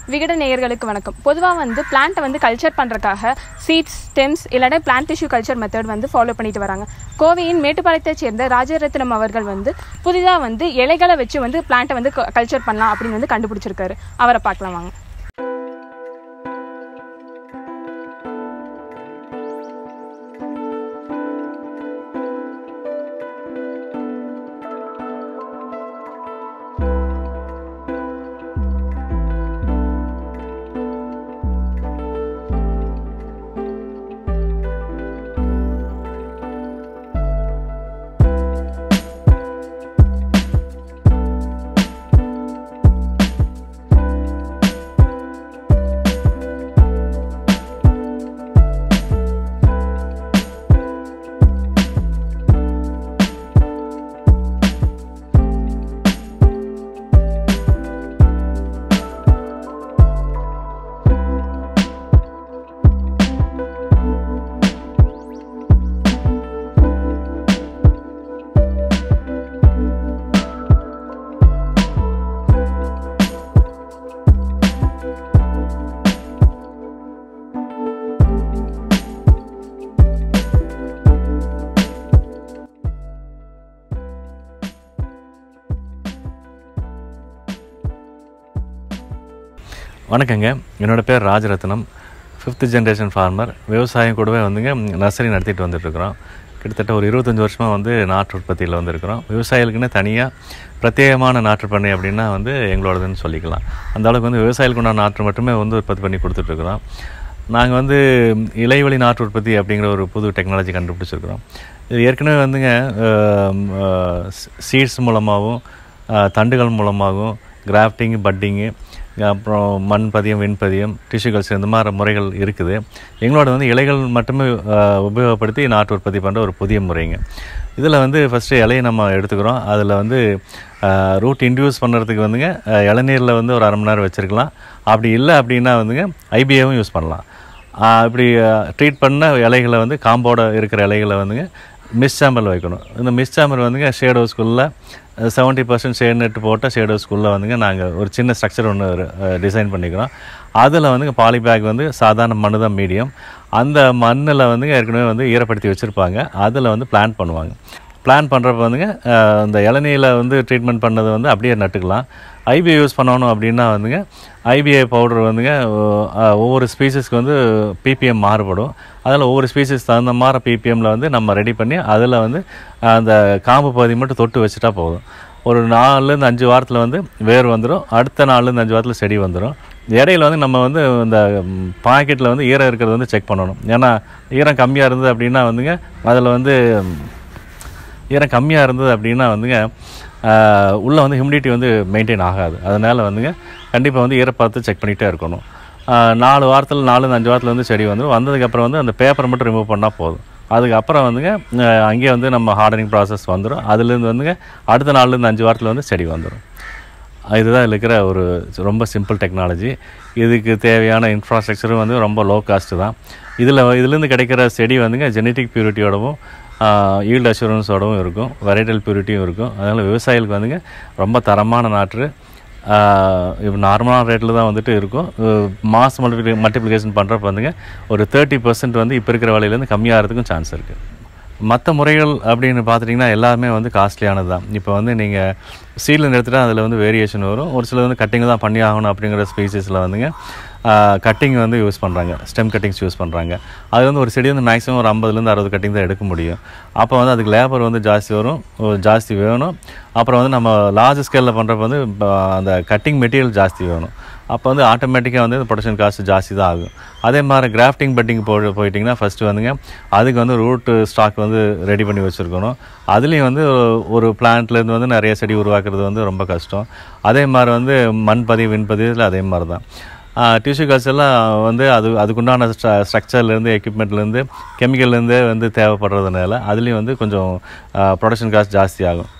விகட நேயர்களுக்கு வணக்கம் பொதுவாக வந்து பிளான்ட்டை வந்து கல்ச்சர் பண்ணுறதுக்காக சீட்ஸ் ஸ்டெம்ஸ் இல்லைன்னா பிளான்ட் டிஷ்யூ கல்ச்சர் மெத்தட் வந்து ஃபாலோ பண்ணிட்டு வராங்க கோவையின் மேட்டுப்பாளையத்தைச் சேர்ந்த ராஜரத்னம் அவர்கள் வந்து புதிதாக வந்து இலைகளை வச்சு வந்து பிளான்ட்டை வந்து கல்ச்சர் பண்ணலாம் அப்படின்னு வந்து கண்டுபிடிச்சிருக்காரு அவரை பார்க்கலாம் வாங்க வணக்கங்க என்னோட பேர் ராஜரத்னம் ஃபிஃப்த் ஜென்ரேஷன் ஃபார்மர் விவசாயம் கூடவே வந்துங்க நர்சரி நடத்திட்டு வந்துட்டுருக்குறோம் கிட்டத்தட்ட ஒரு இருபத்தஞ்சி வருஷமாக வந்து நாற்று உற்பத்தியில் வந்துருக்குறோம் விவசாயிகளுக்குன்னு தனியாக பிரத்யேகமான நாற்று பண்ணை அப்படின்னா வந்து எங்களோடதுன்னு சொல்லிக்கலாம் அந்த அளவுக்கு வந்து விவசாயிகளுக்கு உண்டான நாற்று மட்டுமே வந்து உற்பத்தி பண்ணி கொடுத்துட்ருக்குறோம் நாங்கள் வந்து இலைவழி நாற்று உற்பத்தி அப்படிங்கிற ஒரு புது டெக்னாலஜி கண்டுபிடிச்சிருக்கிறோம் இது ஏற்கனவே வந்துங்க சீட்ஸ் மூலமாகவும் அஹ், தண்டுகள் மூலமாகவும் கிராஃப்டிங் பட்டிங்கு அப்புறம் மண் பதியம் வெண்பதியம் டிஷ்யூ கல்ச்சர் இந்த மாதிரி முறைகள் இருக்குது எங்களோட வந்து இலைகள் மட்டுமே அஹ், உபயோகப்படுத்தி நாட்டு உற்பத்தி பண்ணுற ஒரு புதிய முறைங்க இதில் வந்து ஃபஸ்ட்டு இலையை நம்ம எடுத்துக்கிறோம் அதில் வந்து ரூட் இன்டியூஸ் பண்ணுறதுக்கு வந்துங்க அஹ், இளநீரில் வந்து ஒரு அரை மணி நேரம் வச்சுருக்கலாம் அப்படி இல்லை அப்படின்னா வந்துங்க ஐபிஏவும் யூஸ் பண்ணலாம் ஆஹ் இப்படி ட்ரீட் பண்ண இலைகளை வந்து காம்போட இருக்கிற இலைகளை வந்துங்க மிஸ் சாம்பல் வைக்கணும் இந்த மிஸ் சாம்பல் வந்துங்க ஷேடோஸ்குள்ளே செவன்ட்டி பர்சன்ட் ஷேட் நெட் போட்ட ஷேடோஸ்குள்ளே வந்துங்க நாங்கள் ஒரு சின்ன ஸ்ட்ரக்சர் ஒன்று டிசைன் பண்ணிக்கிறோம் அதில் வந்துங்க பாலி பேக் வந்து சாதாரண மண்ணு தான் மீடியம் அந்த மண்ணில் வந்துங்க ஏற்கனவே வந்து ஈரப்படுத்தி வச்சுருப்பாங்க அதில் வந்து பிளான் பண்ணுவாங்க பிளான் பண்ணுறப்ப வந்துங்க அஹ், இந்த இளநீரில் வந்து ட்ரீட்மெண்ட் பண்ணதை வந்து அப்படியே நட்டுக்கலாம் ஐபிஐ யூஸ் பண்ணணும் அப்படின்னா வந்துங்க ஐபிஐ பவுடர் வந்துங்க அஹ், ஒவ்வொரு ஸ்பீசஸ்க்கு வந்து பிபிஎம் மாறுபடும் அதில் ஒவ்வொரு ஸ்பீசஸ் தகுந்த மாதிரி பிபிஎம்மில் வந்து நம்ம ரெடி பண்ணி அதில் வந்து அஹ், அந்த காம்பு பகுதி மட்டும் தொட்டு வச்சுட்டா போதும் ஒரு நாலுலேருந்து அஞ்சு வாரத்தில் வந்து வேர் வந்துடும் அடுத்த நாலுலேருந்து அஞ்சு வாரத்தில் செடி வந்துடும் இடையில வந்து நம்ம வந்து இந்த பாக்கெட்டில் வந்து ஈரம் இருக்கிறது வந்து செக் பண்ணணும் ஏன்னா ஈரம் கம்மியாக இருந்தது அப்படின்னா வந்துங்க அதில் வந்து ஈரம் கம்மியாக இருந்தது அப்படின்னா வந்துங்க ஆஹ், உள்ள வந்து ஹியூமிடிட்டி வந்து மெயின்டைன் ஆகாது அதனால் வந்துங்க கண்டிப்பாக வந்து ஈரப்பாத்து செக் பண்ணிகிட்டே இருக்கணும் ஆஹ், நாலு வாரத்தில் நாலு அஞ்சு வாரத்தில் வந்து செடி வந்துடும் வந்ததுக்கப்புறம் வந்து அந்த பேப்பரை மட்டும் ரிமூவ் பண்ணால் போதும் அதுக்கப்புறம் வந்துங்க ஆஹ், அங்கேயே வந்து நம்ம ஹார்டனிங் ப்ராசஸ் வந்துடும் அதுலேருந்து வந்துங்க அடுத்த நாலுலேருந்து அஞ்சு வாரத்தில் வந்து செடி வந்துடும் இதுதான் இதில் இருக்கிற ஒரு ரொம்ப சிம்பிள் டெக்னாலஜி இதுக்கு தேவையான இன்ஃப்ராஸ்ட்ரக்சரும் வந்து ரொம்ப லோ காஸ்ட்டு தான் இதில் இதுலேருந்து கிடைக்கிற செடி வந்துங்க ஜெனட்டிக் பியூரிட்டியோடவும் ஈல்டு அஷூரன்ஸோடவும் இருக்கும் வெரைட்டல் பியூரிட்டியும் இருக்கும் அதனால் விவசாயிகளுக்கு வந்துங்க ரொம்ப தரமான நாற்று இப்போ நார்மலான ரேட்டில் தான் வந்துட்டு இருக்கும் மாஸ் மல்டிப்ளி மல்டிப்ளிகேஷன் பண்ணுறப்ப வந்துங்க ஒரு தேர்ட்டி பர்சன்ட் வந்து இப்போ இருக்கிற விலையிலேருந்து கம்மியாகிறதுக்கும் சான்ஸ் இருக்குது மற்ற முறைகள் அப்படின்னு பார்த்துட்டிங்கன்னா எல்லாமே வந்து காஸ்ட்லியானது தான் இப்போ வந்து நீங்கள் சீட்லேருந்து எடுத்துகிட்டா அதில் வந்து வேரியேஷன் வரும் ஒரு சிலர் வந்து கட்டிங் தான் பண்ணி ஆகணும் அப்படிங்கிற ஸ்பீசிஸில் வந்துங்க கட்டிங் வந்து யூஸ் பண்ணுறாங்க ஸ்டெம் கட்டிங்ஸ் யூஸ் பண்ணுறாங்க அது வந்து ஒரு செடி வந்து மேக்ஸிமம் ஒரு ஐம்பதுலேருந்து அறுபது கட்டிங் தான் எடுக்க முடியும் அப்போ வந்து அதுக்கு லேபர் வந்து ஜாஸ்தி வரும் ஒரு ஜாஸ்தி வேணும் அப்புறம் வந்து நம்ம லார்ஜ் ஸ்கேலில் பண்ணுறப்ப வந்து ப- அந்த கட்டிங் மெட்டீரியல் ஜாஸ்தி வேணும் அப்போ வந்து ஆட்டோமேட்டிக்காக வந்து ப்ரொடக்ஷன் காஸ்ட் ஜாஸ்தி தான் ஆகும் அதே மாதிரி கிராஃப்டிங் பட்டிங் போ போயிட்டிங்கன்னா ஃபஸ்ட்டு வந்துங்க அதுக்கு வந்து ரூட் ஸ்டாக் வந்து ரெடி பண்ணி வச்சுருக்கணும் அதுலேயும் வந்து ஒரு பிளான்ட்லேருந்து வந்து நிறைய செடி உருவாக்குறது வந்து ரொம்ப கஷ்டம் அதே மாதிரி வந்து மண் பதிவு விண்பதிவில் அதே மாதிரி தான் டிஷ்யூ கல்ச்சர்லாம் வந்து அது அதுக்குண்டான ஸ்ட்ரக்சர்லேருந்து எக்யூப்மெண்ட்லேருந்து கெமிக்கல்லேருந்து வந்து தேவைப்படுறதுனால அதுலேயும் வந்து கொஞ்சம் ப்ரொடக்ஷன் காஸ்ட் ஜாஸ்தி ஆகும்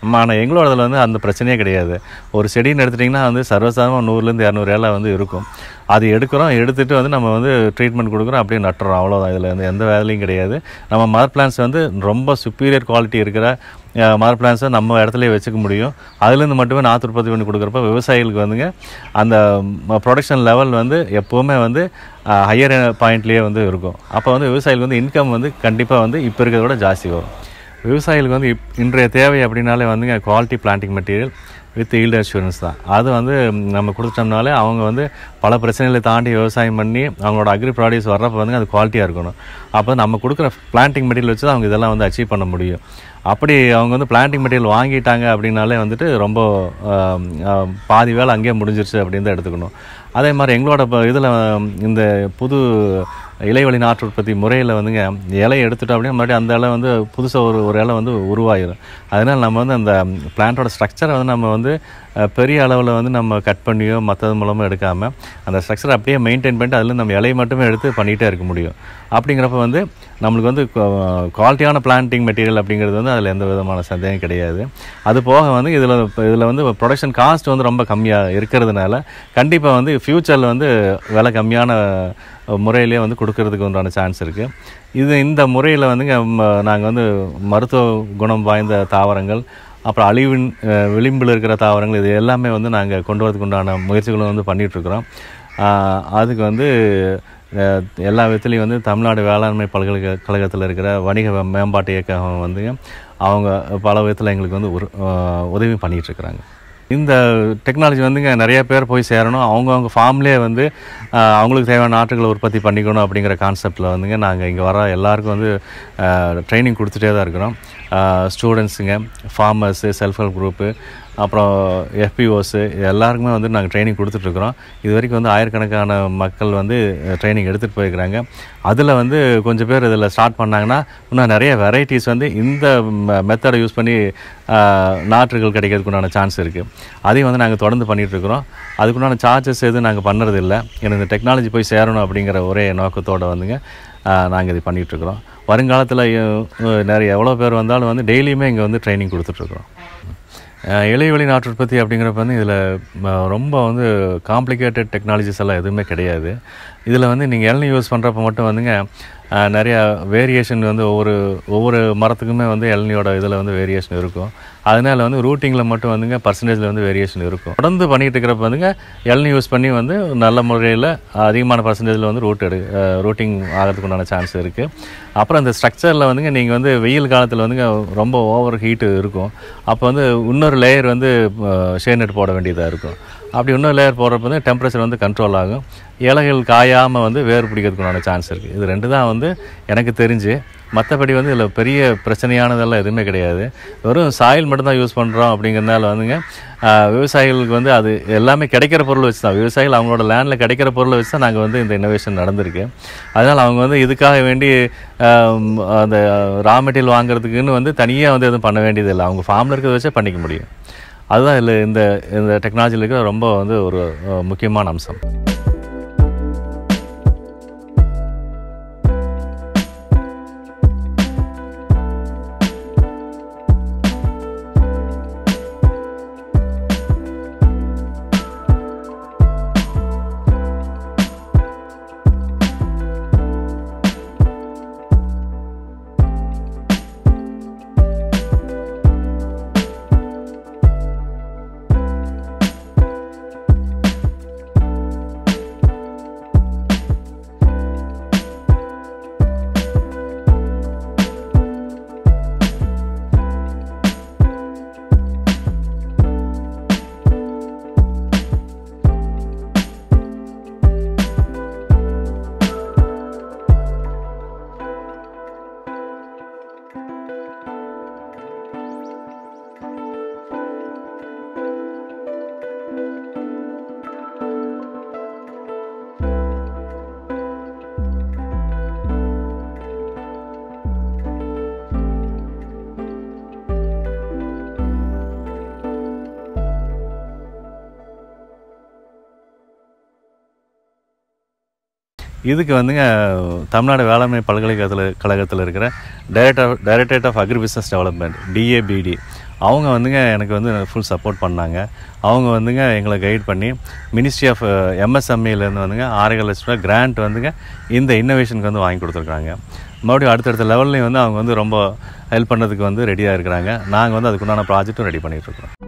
ஆனால் எங்களோடதுல வந்து அந்த பிரச்சனையே கிடையாது ஒரு செடின்னு எடுத்துட்டிங்கன்னா வந்து சர்வசாதாரணமாக நூறுலேருந்து இரநூறு இலை வந்து இருக்கும் அது எடுக்கிறோம் எடுத்துகிட்டு வந்து நம்ம வந்து ட்ரீட்மெண்ட் கொடுக்குறோம் அப்படியே நட்டுறோம் அவ்வளோதான் இதில் வந்து எந்த வேலையும் கிடையாது நம்ம மதர் பிளான்ஸ் வந்து ரொம்ப சுப்பீரியர் குவாலிட்டி இருக்கிற மதர் பிளான்ஸை நம்ம இடத்துலயே வச்சுக்க முடியும் அதுலேருந்து மட்டுமே நாற்று உற்பத்தி பண்ணி கொடுக்குறப்ப விவசாயிகளுக்கு வந்துங்க அந்த ப்ரொடக்ஷன் லெவல் வந்து எப்போவுமே வந்து ஹையர் பாயிண்ட்லேயே வந்து இருக்கும் அப்போ வந்து விவசாயிகளுக்கு வந்து இன்கம் வந்து கண்டிப்பாக வந்து இப்போ இருக்கிறத விட ஜாஸ்தி வரும் விவசாயிகளுக்கு வந்து இப் இன்றைய தேவை அப்படின்னாலே வந்துங்க quality planting material with yield assurance தான் அது வந்து நம்ம கொடுத்துட்டோம்னாலே அவங்க வந்து பல பிரச்சனைகளை தாண்டி விவசாயம் பண்ணி அவங்களோட அக்ரி ப்ராடியூஸ் வர்றப்ப வந்து அது குவாலிட்டியாக இருக்கணும் அப்போ நம்ம கொடுக்குற பிளான்டிங் மெட்டீரியல் வச்சு தான் அவங்க இதெல்லாம் வந்து அச்சீவ் பண்ண முடியும் அப்படி அவங்க வந்து பிளான்டிங் மெட்டீரியல் வாங்கிட்டாங்க அப்படின்னாலே வந்துட்டு ரொம்ப ஆம், ஆம், பாதி வேலை அங்கேயே முடிஞ்சிருச்சு அப்படின்னு தான் எடுத்துக்கணும் அதே மாதிரி எங்களோட இதில் இந்த புது இலைவழி நாற்று உற்பத்தி முறையில் வந்துங்க இலையை எடுத்துட்டோம் அப்படின்னா மறுபடியும் அந்த இலை வந்து புதுசாக ஒரு ஒரு இலை வந்து உருவாயிரும் அதனால் நம்ம வந்து அந்த பிளான்ட்டோட ஸ்ட்ரக்சரை வந்து நம்ம வந்து அஹ், பெரிய அளவில் வந்து நம்ம கட் பண்ணியோ மற்றது மூலமாக எடுக்காமல் அந்த ஸ்ட்ரக்சரை அப்படியே மெயின்டைன் பண்ணிட்டு அதில் நம்ம இலையை மட்டுமே எடுத்து பண்ணிகிட்டே இருக்க முடியும் அப்படிங்கிறப்ப வந்து நம்மளுக்கு வந்து குவாலிட்டியான பிளான்டிங் மெட்டீரியல் அப்படிங்கிறது வந்து அதில் எந்த விதமான சந்தேகம் கிடையாது அது போக வந்து இதில் இதில் வந்து ப்ரொடக்ஷன் காஸ்ட் வந்து ரொம்ப கம்மியாக இருக்கிறதுனால கண்டிப்பாக வந்து ஃப்யூச்சரில் வந்து விலை கம்மியான முறையிலே வந்து கொடுக்கறதுக்கு உண்டான சான்ஸ் இருக்குது இது இந்த முறையில் வந்துங்க நாங்கள் வந்து மருத்துவ குணம் வாய்ந்த தாவரங்கள் அப்புறம் அழிவின் அஹ், விளிம்பில் இருக்கிற தாவரங்கள் இது எல்லாமே வந்து நாங்கள் கொண்டு வரதுக்கு உண்டான முயற்சிகளும் வந்து பண்ணிகிட்ருக்குறோம் அதுக்கு வந்து அஹ், எல்லா விதத்துலேயும் வந்து தமிழ்நாடு வேளாண்மை பல்கலைக்கழகத்தில் இருக்கிற வணிக மேம்பாட்டு இயக்கம் வந்து அவங்க பல விதத்தில் எங்களுக்கு வந்து ஒரு அஹ், உதவி பண்ணிகிட்டு இருக்கிறாங்க இந்த டெக்னாலஜி வந்துங்க நிறைய பேர் போய் சேரணும் அவங்கவுங்க ஃபார்ம்லேயே வந்து ஆஹ், அவங்களுக்கு தேவையான நாட்டுகளை உற்பத்தி பண்ணிக்கணும் அப்படிங்கிற கான்செப்டில் வந்துங்க நாங்கள் இங்கே வர எல்லாருக்கும் வந்து ட்ரைனிங் கொடுத்துட்டே தான் இருக்கிறோம் ஸ்டூடெண்ட்ஸுங்க ஃபார்மர்ஸு செல்ஃப் ஹெல்ப் குரூப்பு அப்புறம் எஃபிஓஸு எல்லாருக்குமே வந்து நாங்கள் ட்ரைனிங் கொடுத்துட்ருக்குறோம் இது வரைக்கும் வந்து ஆயிரக்கணக்கான மக்கள் வந்து ட்ரைனிங் எடுத்துகிட்டு போயிருக்கிறாங்க அதில் வந்து கொஞ்சம் பேர் இதில் ஸ்டார்ட் பண்ணாங்கன்னா இன்னும் நிறைய வெரைட்டிஸ் வந்து இந்த மெத்தடை யூஸ் பண்ணி ஆஹ், நாற்றுகள் கிடைக்கிறதுக்கு உண்டான சான்ஸ் இருக்குது அதையும் வந்து நாங்கள் தொடர்ந்து பண்ணிகிட்டு இருக்கிறோம் அதுக்குண்டான சார்ஜஸ் எதுவும் நாங்கள் பண்ணுறது இல்லை எனக்கு இந்த டெக்னாலஜி போய் சேரணும் அப்படிங்கிற ஒரே நோக்கத்தோடு வந்துங்க நாங்கள் இது பண்ணிகிட்ருக்குறோம் வருங்காலத்தில் நிறைய எவ்வளோ பேர் வந்தாலும் வந்து டெய்லியுமே இங்கே வந்து ட்ரைனிங் கொடுத்துட்ருக்குறோம் அஹ் இலைவெளி நாட்டு உற்பத்தி அப்படிங்கிறப்ப வந்து இதில் ரொம்ப வந்து காம்ப்ளிகேட்டட் டெக்னாலஜிஸ் எல்லாம் எதுவுமே கிடையாது இதில் வந்து நீங்கள் இளநீ யூஸ் பண்ணுறப்ப மட்டும் வந்துங்க அஹ் நிறையா வேரியேஷன் வந்து ஒவ்வொரு ஒவ்வொரு மரத்துக்குமே வந்து இளநியோட இதில் வந்து வேரியேஷன் இருக்கும் அதனால வந்து ரூட்டிங்கில் மட்டும் வந்துங்க பர்சன்டேஜில் வந்து வேரியேஷன் இருக்கும் தொடர்ந்து பண்ணிகிட்டு இருக்கிறப்ப வந்துங்க இளநீ யூஸ் பண்ணி வந்து நல்ல முறையில் அதிகமான பர்சன்டேஜில் வந்து ரூட் எடு ரூட்டிங் ஆகிறதுக்கு உண்டான சான்ஸ் இருக்குது அப்புறம் இந்த ஸ்ட்ரக்சரில் வந்துங்க நீங்கள் வந்து வெயில் காலத்தில் வந்துங்க ரொம்ப ஓவர் ஹீட்டு இருக்கும் அப்போ வந்து இன்னொரு லேயர் வந்து ஷேனட் போட வேண்டியதாக இருக்கும் அப்படி இன்னொரு லேயர் போடுறப்ப வந்து டெம்பரேச்சர் வந்து கண்ட்ரோல் ஆகும் இலைகள் காயாமல் வந்து வேர் பிடிக்கிறதுக்குண்டான சான்ஸ் இருக்குது இது ரெண்டு தான் வந்து எனக்கு தெரிஞ்சு மற்றபடி வந்து இதில் பெரிய பிரச்சனையானதெல்லாம் எதுவுமே கிடையாது வெறும் சாயில் மட்டும்தான் யூஸ் பண்ணுறோம் அப்படிங்கிறதுனால வந்துங்க ஆஹ், விவசாயிகளுக்கு வந்து அது எல்லாமே கிடைக்கிற பொருள் வச்சு தான் விவசாயிகள் அவங்களோட லேண்டில் கிடைக்கிற பொருளை வச்சு தான் நாங்கள் வந்து இந்த இன்னோவேஷன் நடந்திருக்கு அதனால் அவங்க வந்து இதுக்காக வேண்டி ஆம், அந்த ரா மெட்டீரியல் வாங்குறதுக்குன்னு வந்து தனியாக வந்து எதுவும் பண்ண வேண்டியதில்லை அவங்க ஃபார்மில் இருக்கிறத வச்சே பண்ணிக்க முடியும் அதுதான் இதில் இந்த இந்த டெக்னாலஜியில் இருக்கிற ரொம்ப வந்து ஒரு அஹ், முக்கியமான அம்சம் இதுக்கு வந்துங்க தமிழ்நாடு வேளாண்மை பல்கலைக்கழகத்தில் கழகத்தில் இருக்கிற director directorate of agri business development DABD அவங்க வந்துங்க எனக்கு வந்து ஃபுல் சப்போர்ட் பண்ணாங்க அவங்க வந்துங்க எங்களை கைட் பண்ணி மினிஸ்ட்ரி ஆஃப் எம்எஸ்எம்இலேருந்து வந்துங்க ஆறேகால் லட்ச ரூபா கிராண்ட் வந்துங்க இந்த இன்னோவேஷனுக்கு வந்து வாங்கி கொடுத்துருக்காங்க மறுபடியும் அடுத்தடுத்த லெவல்லையும் வந்து அவங்க வந்து ரொம்ப ஹெல்ப் பண்ணதுக்கு வந்து ரெடியாக இருக்கிறாங்க நாங்கள் வந்து அதுக்குண்டான ப்ராஜெக்ட்டும் ரெடி பண்ணிகிட்ருக்கோம்